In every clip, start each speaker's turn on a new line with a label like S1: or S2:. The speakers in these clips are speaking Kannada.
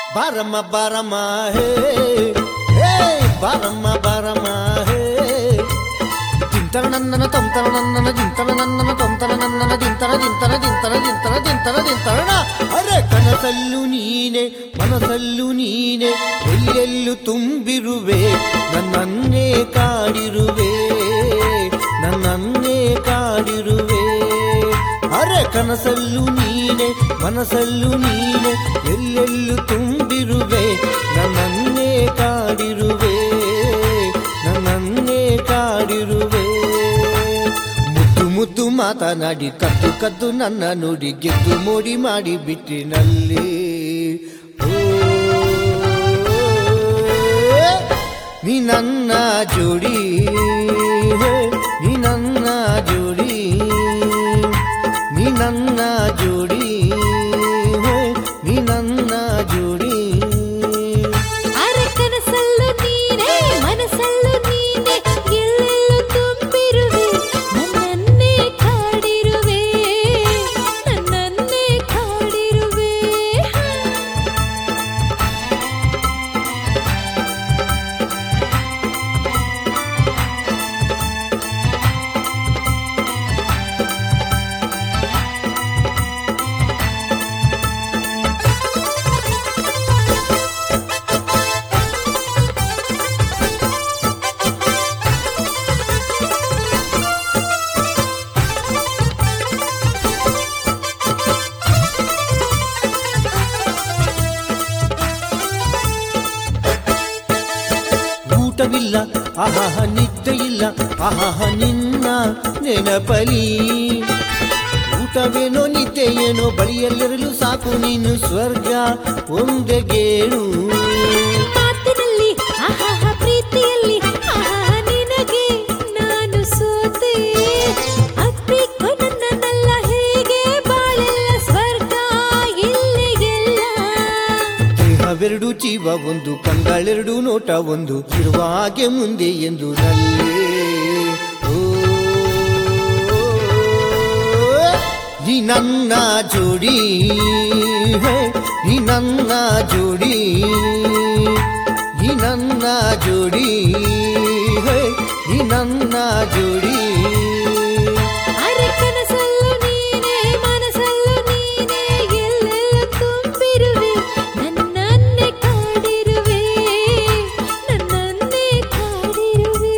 S1: ಬಾರಮ್ಮ ಬಾರಮ್ಮ ಹೇ ಹೇ ಬಾರಮ್ಮ ಬಾರಮ್ಮ ಹೇ ದಿಂತರ ನನ್ನನ ತಂತರ ನನ್ನನ ದಿಂತರ ನನ್ನನ ತಂತರ ನನ್ನನ ದಿಂತರ ದಿಂತರ ದಿಂತರ ದಿಂತರ ದಿಂತರ ದಿಂತರಣ ಅರೆ ಕನಸಲ್ಲು ನೀನೆ ಮನಸಲ್ಲು ನೀನೆ ಎಲ್ಲೆಲ್ಲೂ ತುಂಬಿರುವೆ ನನ್ನನ್ನೇ ಕಾಡಿರುವೆ ನನ್ನನ್ನೇ ಕಾಡಿರುವೆ ಅರೆ ಕನಸಲ್ಲು ನೀನೆ ಮನಸಲ್ಲು ನೀನೆ ಎಲ್ಲೆಲ್ಲೂ ತುಂಬಿರುವೆ ನನ್ನನ್ನೇ ಕಾಡಿರುವೆ ನನ್ನನ್ನೇ ಕಾಡಿರುವೆ ಮುದ್ದು ಮುದ್ದು ಮಾತನಾಡಿ ಕದ್ದು ಕದ್ದು ನನ್ನ ನುಡಿ ಗೆದ್ದು ಮೋಡಿ ಮಾಡಿ ಬಿಟ್ಟಿನಲ್ಲಿ ಓ, ನೀ ನನ್ನ ಜೋಡಿ ಹೇ, ನೀ ನನ್ನ ಜೋಡಿ ನೀ ನನ್ನ ಜೋಡಿ ಹೇ, ನೀ ನನ್ನ ಜೋಡಿ
S2: ಅರೆ ಕನಸಲ್ಲು ನೀನೇ ಮನಸ್ಸಲ್ಲು ನೀನೇ ಎಲ್ಲೆಲ್ಲೂ ತುಂಬಿರುವೆ ನನ್ನನ್ನೇ ಕಾಡಿರುವೆ ನನ್ನನ್ನೇ ಕಾಡಿರುವೆ
S1: ಊಟವಿಲ್ಲ ಆಹಾಹ ನಿದ್ದೆ ಇಲ್ಲ ಆಹಾಹ ನಿನ್ನ ನೆನಪಲಿ ಊಟವೇನೋ ನಿದ್ದೆ ಏನೋ ಬಳಿಯಲ್ಲಿರಲು ಸಾಕು ನೀನು ಸ್ವರ್ಗ ಒಂದೇ ಗೇಣು
S2: ಮಾತಿನಲ್ಲಿ ಆಹಾಹ ಪ್ರೀತಿಯಲ್ಲಿ ಆಹಾಹ ನಿನಗೆ ನಾನು ಸೋತೆ ಅಪ್ಪಿಕೊ ನನ್ನನ್ನೆಲ್ಲ ಹೇಗೆ ಬಾಳೆಲ್ಲ ಸ್ವರ್ಗ ಇಲ್ಲಿಗೆಲ್ಲ
S1: ದೇಹವೆರಡು ಜೀವ ಒಂದು ಕಂಗಳೆರಡು ನೋಟ ಒಂದು ಇರುವ ಹಾಗೆ ಮುಂದೆ ಎಂದು ನಲ್ಲೇ ಓ, ನೀ ನನ್ನ ಜೋಡಿ ಹೇ, ನೀ ನನ್ನ ಜೋಡಿ ನೀ ನನ್ನ ಜೋಡಿ ಹೇ, ನೀ ನನ್ನ ಜೋಡಿ
S2: ಅರೆ ಕನಸಲ್ಲು ನೀನೇ ಮನಸ್ಸಲ್ಲು ನೀನೇ ಎಲ್ಲೆಲ್ಲ ತುಂಬಿರುವೆ ನನ್ನನ್ನೇ ಕಾಡಿರುವೆ ನನ್ನನ್ನೇ ಕಾಡಿರುವೆ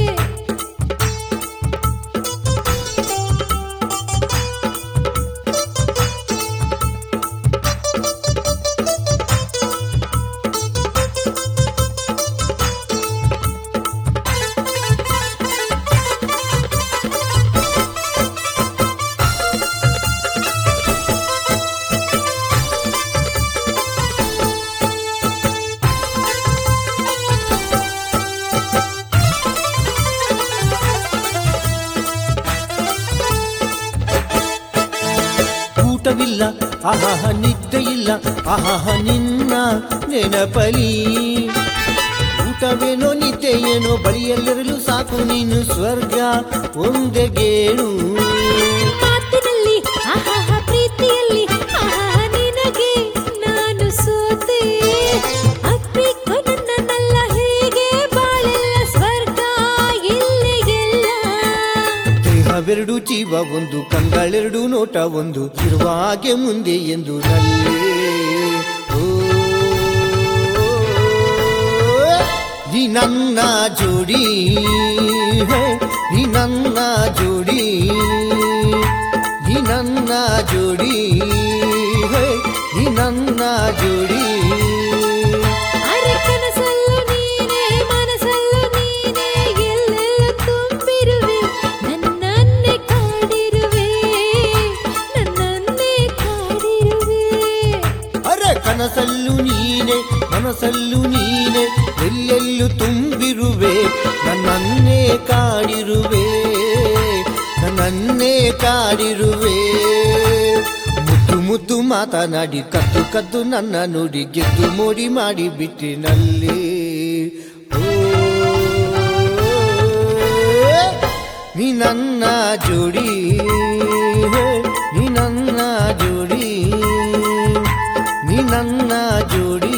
S1: ಊಟವಿಲ್ಲ ಆಹಾಹ ನಿದ್ದೆ ಇಲ್ಲ ಆಹಾಹ ನಿನ್ನ ನೆನಪಲಿ ಊಟವೇನೋ ನಿದ್ದೆ ಏನೋ ಬಳಿಯಲ್ಲಿರಲು ಸಾಕು ನೀನು ಸ್ವರ್ಗ ಒಂದೇ ಗೇಣು
S2: ಮಾತಿನಲ್ಲಿ ಆಹಾಹ ಪ್ರೀತಿಯಲ್ಲಿ ಆಹಾಹ ನಿನಗೆ ನಾನು ಸೋತೆ ಅಪ್ಪಿಕೊ ನನ್ನನ್ನೆಲ್ಲ ಹೇಗೆ ಬಾಳೆಲ್ಲ ಸ್ವರ್ಗ ಇಲ್ಲಿಗೆಲ್ಲ
S1: ದೇಹವೆರಡು ಜೀವ ಒಂದು ಕಂಗಳೆರಡು ನೋಟ ಒಂದು ಇರುವ ಹಾಗೆ ಮುಂದೆ ಎಂದು ನಲ್ಲೇ ಓ, ನೀ ನನ್ನ ಜೋಡಿ ಹೇ, ನೀ ನನ್ನ ಜೋಡಿ ನೀ ನನ್ನ ಜೋಡಿ ಹೇ, ನೀ ನನ್ನ ಜೋಡಿ
S2: ಅರೆ ಕನಸಲ್ಲು ನೀನೇ ಮನಸ್ಸಲ್ಲು ನೀನೇ ಎಲ್ಲೆಲ್ಲ ತುಂಬಿರುವೆ ನನ್ನನ್ನೇ ಕಾಡಿರುವೆ ನನ್ನನ್ನೇ ಕಾಡಿರುವೆ
S1: ಅರೆ ಕನಸಲ್ಲು ನೀನೆ ಮನಸಲ್ಲು ನೀನೆ ಎಲ್ಲೆಲ್ಲೂ ತುಂಬಿರುವೆ ನನ್ನನ್ನೇ ಕಾಡಿರುವೆ ನನ್ನನ್ನೇ ಕಾಡಿರುವೆ ಮುದ್ದು ಮುದ್ದು ಮಾತನಾಡಿ ಕದ್ದು ಕದ್ದು ನನ್ನ ನುಡಿ ಗೆದ್ದು ಮೋಡಿ ಮಾಡಿ ಬಿಟ್ಟಿನಲ್ಲಿ ಓ, ನೀ ನನ್ನ ಜೋಡಿ ಹೇ, ನೀ ನನ್ನ ಜೋಡಿ ನೀ ನನ್ನ ಜೋಡಿ